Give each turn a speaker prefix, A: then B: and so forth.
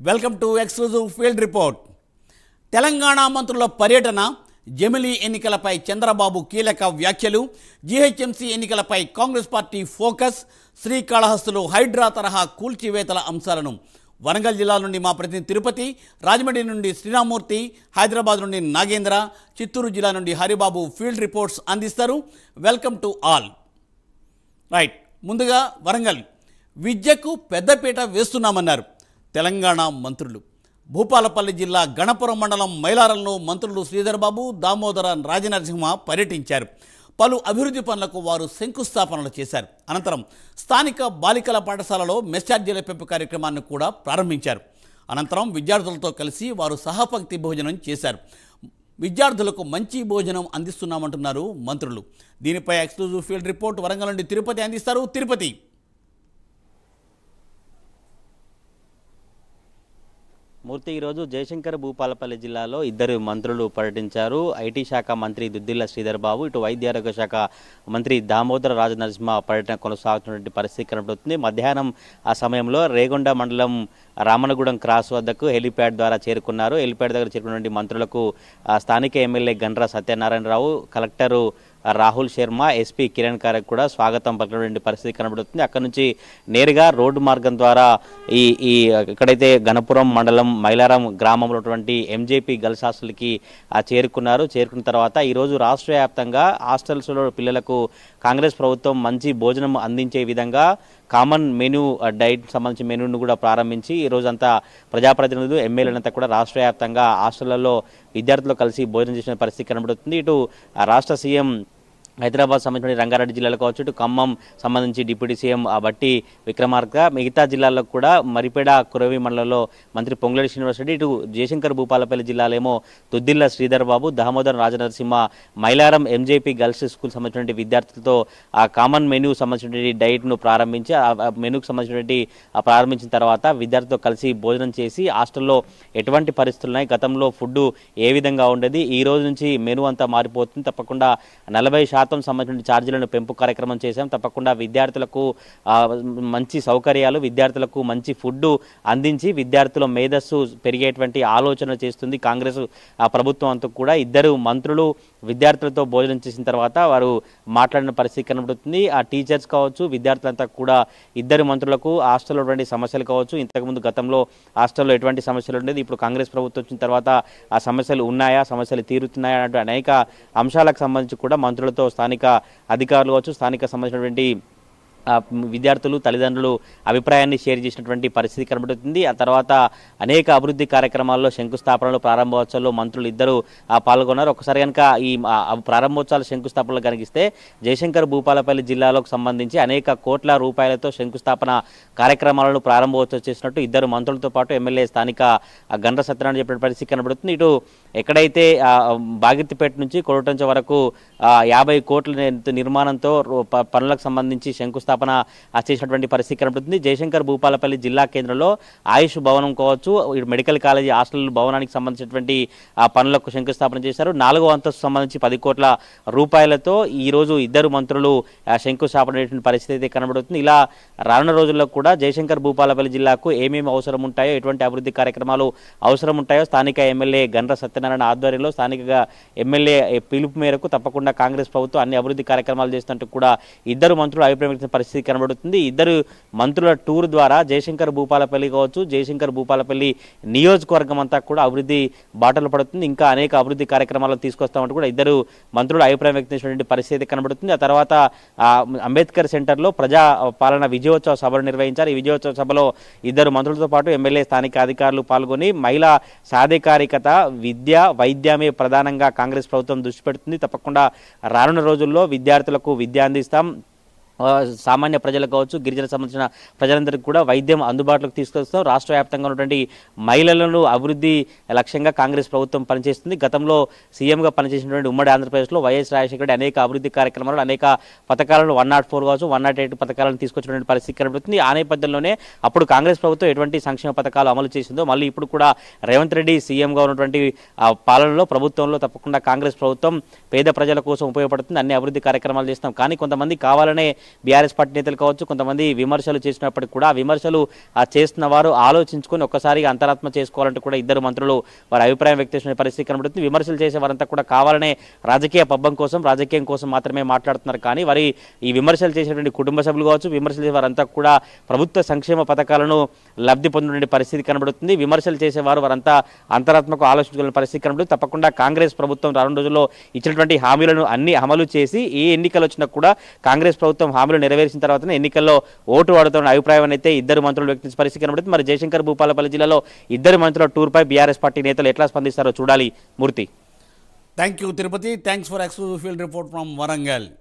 A: welcome to exclusive field report Telangana మంత్రుల పర్యటన జమిలీ ఎన్నికలపై చంద్రబాబు కీలక వ్యాఖ్యలు జీహెచ్ఎంసీ ఎన్నికలపై కాంగ్రెస్ పార్టీ ఫోకస్ శ్రీకాళహస్తిలో హైడ్రా తరహా కూల్చివేతల అంశాలను వరంగల్ జిల్లా నుండి మా ప్రతినిధి తిరుపతి రాజమండ్రి నుండి శ్రీరామూర్తి హైదరాబాద్ నుండి నాగేంద్ర చిత్తూరు జిల్లా నుండి హరిబాబు ఫీల్డ్ రిపోర్ట్స్ అందిస్తారు వెల్కమ్ టు ఆల్ రైట్ ముందుగా వరంగల్ విద్యకు పెద్దపీట వేస్తున్నామన్నారు తెలంగాణ మంత్రులు భూపాలపల్లి జిల్లా గణపురం మండలం మైలారంలో మంత్రులు శ్రీధర్ బాబు దామోదర రాజనరసింహ పర్యటించారు పలు అభివృద్ధి పనులకు వారు శంకుస్థాపనలు చేశారు అనంతరం స్థానిక బాలికల పాఠశాలలో మెస్సార్జీల పెంపు కార్యక్రమాన్ని కూడా ప్రారంభించారు అనంతరం విద్యార్థులతో కలిసి వారు సహపంక్తి భోజనం చేశారు విద్యార్థులకు మంచి భోజనం అందిస్తున్నామంటున్నారు మంత్రులు దీనిపై ఎక్స్క్లూజివ్ ఫీల్డ్ రిపోర్ట్ వరంగల్ నుండి తిరుపతి అందిస్తారు తిరుపతి
B: మూర్తి ఈరోజు జయశంకర్ భూపాలపల్లి జిల్లాలో ఇద్దరు మంత్రులు పర్యటించారు ఐటీ శాఖ మంత్రి దుద్దిల్ల శ్రీధర్ బాబు ఇటు వైద్య ఆరోగ్య శాఖ మంత్రి దామోదర రాజనరసింహ పర్యటన కొనసాగుతున్నటువంటి పరిస్థితి కనబడుతుంది మధ్యాహ్నం ఆ సమయంలో రేగొండ మండలం రామనగూడెం క్రాస్ వద్దకు హెలిప్యాడ్ ద్వారా చేరుకున్నారు హెలిప్యాడ్ దగ్గర చేరుకున్నటువంటి మంత్రులకు ఆ స్థానిక MLA Gandra Satyanarayanarao collector Rahul Sharma SP Kiran Karak కూడా స్వాగతం పలికినటువంటి పరిస్థితి కనబడుతుంది అక్కడ నుంచి నేరుగా రోడ్డు మార్గం ద్వారా ఈ ఈ ఎక్కడైతే గణపురం మండలం మైలారం గ్రామంలో ఉన్నటువంటి ఎంజేపీ గర్ల్స్ హాస్టల్కి ఆ చేరుకున్నారు చేరుకున్న తర్వాత ఈరోజు రాష్ట్ర వ్యాప్తంగా హాస్టల్స్లో పిల్లలకు కాంగ్రెస్ ప్రభుత్వం మంచి భోజనం అందించే విధంగా కామన్ మెనూ డైట్ సంబంధించిన మెనూను కూడా ప్రారంభించి ఈ రోజంతా ప్రజాప్రతినిధులు ఎమ్మెల్యేలంతా కూడా రాష్ట్ర వ్యాప్తంగా హాస్టళ్లలో విద్యార్థులు కలిసి భోజనం చేసిన పరిస్థితి కనబడుతుంది ఇటు ఆ రాష్ట్ర సీఎం హైదరాబాద్ సంబంధించిన రంగారెడ్డి జిల్లాలో కావచ్చు ఇటు ఖమ్మం సంబంధించి డిప్యూటీ సీఎం ఆ బట్టి విక్రమార్క మిగతా జిల్లాల్లో కూడా మరిపేడ కురవి మండలంలో మంత్రి పొంగులేటి శ్రీనివాసరెడ్డి ఇటు జయశంకర్ భూపాలపల్లి జిల్లాలేమో Duddilla Sridhar Babu Damodar Rajanarasimha Mailaram MJP girls school సంబంధించినటువంటి విద్యార్థులతో ఆ కామన్ మెనూ సంబంధించినటువంటి డైట్ను ప్రారంభించి ఆ ఆ మెనూకు సంబంధించినటువంటి ఆ ప్రారంభించిన తర్వాత విద్యార్థులతో కలిసి భోజనం చేసి హాస్టల్లో ఎటువంటి పరిస్థితులు ఉన్నాయి గతంలో ఫుడ్ ఏ విధంగా ఉండేది ఈ రోజు నుంచి మెనూ అంతా మారిపోతుంది తప్పకుండా నలభై శాతం సంబంధించిన ఛార్జీలను పెంపు కార్యక్రమం చేశాం తప్పకుండా విద్యార్థులకు ఆ, మంచి సౌకర్యాలు విద్యార్థులకు మంచి ఫుడ్ అందించి విద్యార్థుల మేధస్సు పెరిగేటువంటి ఆలోచన చేస్తుంది కాంగ్రెస్ ఆ ప్రభుత్వం అంతా కూడా ఇద్దరు మంత్రులు విద్యార్థులతో భోజనం చేసిన తర్వాత వారు మాట్లాడిన పరిస్థితి కనబడుతుంది ఆ టీచర్స్ కావచ్చు విద్యార్థులంతా కూడా ఇద్దరు మంత్రులకు హాస్టల్లో ఉన్నటువంటి సమస్యలు కావచ్చు ఇంతకుముందు గతంలో హాస్టల్లో ఎటువంటి సమస్యలు ఉండేది ఇప్పుడు కాంగ్రెస్ ప్రభుత్వం వచ్చిన తర్వాత ఆ సమస్యలు ఉన్నాయా సమస్యలు తీరుతున్నాయా అన్నట్టు అనేక అంశాలకు సంబంధించి కూడా మంత్రులతో స్థానిక అధికారులు కావచ్చు స్థానిక సంబంధించినటువంటి ఆ, విద్యార్థులు తల్లిదండ్రులు అభిప్రాయాన్ని షేర్ చేసినటువంటి పరిస్థితి కనబడుతుంది ఆ తర్వాత అనేక అభివృద్ధి కార్యక్రమాల్లో శంకుస్థాపనలు ప్రారంభోత్సవాల్లో మంత్రులు ఇద్దరు ఆ, పాల్గొన్నారు ఒకసారి కనుక ఈ ఆ, ఆ ప్రారంభోత్సవాల శంకుస్థాపనలు కనిగిస్తే జయశంకర్ భూపాలపల్లి జిల్లాలకు సంబంధించి అనేక కోట్ల రూపాయలతో శంకుస్థాపన కార్యక్రమాలను ప్రారంభోత్సవం చేసినట్టు ఇద్దరు మంత్రులతో పాటు ఎమ్మెల్యే స్థానిక ఆ, గండ్ర సత్యనారాయణ చెప్పిన పరిస్థితి కనబడుతుంది ఇటు ఎక్కడైతే ఆ, బాగిత్తిపేట నుంచి కొరటంచ వరకు ఆ, యాభై కోట్ల ని- నిర్మాణంతో రో- ప- పనులకు సంబంధించి శంకుస్థాపన ఆ, చేసినటువంటి పరిస్థితి కనబడుతుంది జయశంకర్ భూపాలపల్లి జిల్లా కేంద్రంలో ఆయుష్ భవనం కావచ్చు ఇటు మెడికల్ కాలేజీ హాస్టల్ భవనానికి సంబంధించినటువంటి ఆ పనులకు శంకుస్థాపన చేశారు నాలుగో అంతస్తు సంబంధించి పది కోట్ల రూపాయలతో ఈ రోజు ఇద్దరు మంత్రులు ఆ, శంకుస్థాపన చేసిన పరిస్థితి అయితే కనబడుతుంది ఇలా రానున్న రోజుల్లో కూడా జయశంకర్ భూపాలపల్లి జిల్లాకు ఏమేమి అవసరం ఉంటాయో ఎటువంటి అభివృద్ధి కార్యక్రమాలు అవసరం ఉంటాయో స్థానిక ఎమ్మెల్యే గండ్ర సత్యనారాయణ ఆధ్వర్యంలో స్థానికంగా ఎమ్మెల్యే పిలుపు మేరకు తప్పకుండా కాంగ్రెస్ ప్రభుత్వం అన్ని అభివృద్ధి కార్యక్రమాలు చేస్తున్నట్టు కూడా ఇద్దరు మంత్రులు అభిప్రాయం వ్యక్తం పరిస్థితి కనబడుతుంది ఇద్దరు మంత్రుల టూర్ ద్వారా జయశంకర్ భూపాలపల్లి కావచ్చు జయశంకర్ భూపాలపల్లి నియోజకవర్గం అంతా కూడా అభివృద్ధి బాటలు పడుతుంది ఇంకా అనేక అభివృద్ధి కార్యక్రమాలు తీసుకొస్తామంటూ కూడా ఇద్దరు మంత్రులు అభిప్రాయం వ్యక్తం చేసినటువంటి పరిస్థితి కనబడుతుంది ఆ తర్వాత ఆ, అంబేద్కర్ సెంటర్లో ప్రజా పాలన విజయోత్సవ సభలు నిర్వహించారు ఈ విజయోత్సవ సభలో ఇద్దరు మంత్రులతో పాటు ఎమ్మెల్యే స్థానిక అధికారులు పాల్గొని మహిళా సాధికారికత విద్య వైద్యమే ప్రధానంగా కాంగ్రెస్ ప్రభుత్వం దృష్టి పెడుతుంది తప్పకుండా రానున్న రోజుల్లో విద్యార్థులకు విద్య అందిస్తాం ఆ, సామాన్య ప్రజలకు కావచ్చు గిరిజన సంబంధించిన ప్రజలందరికీ కూడా వైద్యం అందుబాటులోకి తీసుకొస్తాం రాష్ట్ర వ్యాప్తంగా ఉన్నటువంటి మహిళలను అభివృద్ధి లక్ష్యంగా కాంగ్రెస్ ప్రభుత్వం పనిచేస్తుంది గతంలో సీఎంగా పనిచేసినటువంటి ఉమ్మడి ఆంధ్రప్రదేశ్లో వైఎస్ రాజశేఖర రెడ్డి అనేక అభివృద్ధి కార్యక్రమాలు అనేక పథకాలను వన్ నాట్ ఫోర్ కావచ్చు వన్ నాట్ ఎయిట్ పథకాలను తీసుకొచ్చినటువంటి పరిస్థితి కనబడుతుంది ఆ నేపథ్యంలోనే అప్పుడు కాంగ్రెస్ ప్రభుత్వం ఎటువంటి సంక్షేమ పథకాలు అమలు చేసిందో మళ్ళీ ఇప్పుడు కూడా రేవంత్ రెడ్డి సీఎంగా ఉన్నటువంటి ఆ పాలనలో ప్రభుత్వంలో తప్పకుండా కాంగ్రెస్ ప్రభుత్వం పేద ప్రజల కోసం ఉపయోగపడుతుంది అన్ని అభివృద్ధి కార్యక్రమాలు చేస్తాం కానీ కొంతమంది కావాలనే బీఆర్ఎస్ పార్టీ నేతలు కావచ్చు కొంతమంది విమర్శలు చేసినప్పటికీ కూడా ఆ విమర్శలు ఆ చేస్తున్న వారు ఆలోచించుకొని ఒక్కసారిగా అంతరాత్మ చేసుకోవాలంటే కూడా ఇద్దరు మంత్రులు వారి అభిప్రాయం వ్యక్తం చేసిన పరిస్థితి కనబడుతుంది విమర్శలు చేసే వారంతా కూడా కావాలనే రాజకీయ పబ్బం కోసం రాజకీయం కోసం మాత్రమే మాట్లాడుతున్నారు కానీ వారి ఈ విమర్శలు చేసేటువంటి కుటుంబ సభ్యులు కావచ్చు విమర్శలు చేసే వారంతా కూడా ప్రభుత్వ సంక్షేమ పథకాలను లబ్ధి పొందిన పరిస్థితి కనబడుతుంది విమర్శలు చేసేవారు వారంతా అంతరాత్మకు ఆలోచించుకునే పరిస్థితి కనబడుతుంది తప్పకుండా కాంగ్రెస్ ప్రభుత్వం రానున్న రోజుల్లో ఇచ్చినటువంటి హామీలను అన్ని అమలు చేసి ఏ ఎన్నికలు వచ్చినా కూడా కాంగ్రెస్ ప్రభుత్వం హామీలు నెరవేర్చిన తర్వాతనే ఎన్నికల్లో ఓటు పడుతున్న అభిప్రాయం అయితే ఇద్దరు మంత్రులు వ్యక్తించిన పరిస్థితి కనబడుతుంది మరి జయశంకర్ భూపాలపల్లి జిల్లాలో ఇద్దరు మంత్రుల టూర్పై బీఆర్ఎస్ పార్టీ నేతలు ఎట్లా స్పందిస్తారో చూడాలి Murthy
A: thank you Tirupati thanks for exclusive field report from Warangal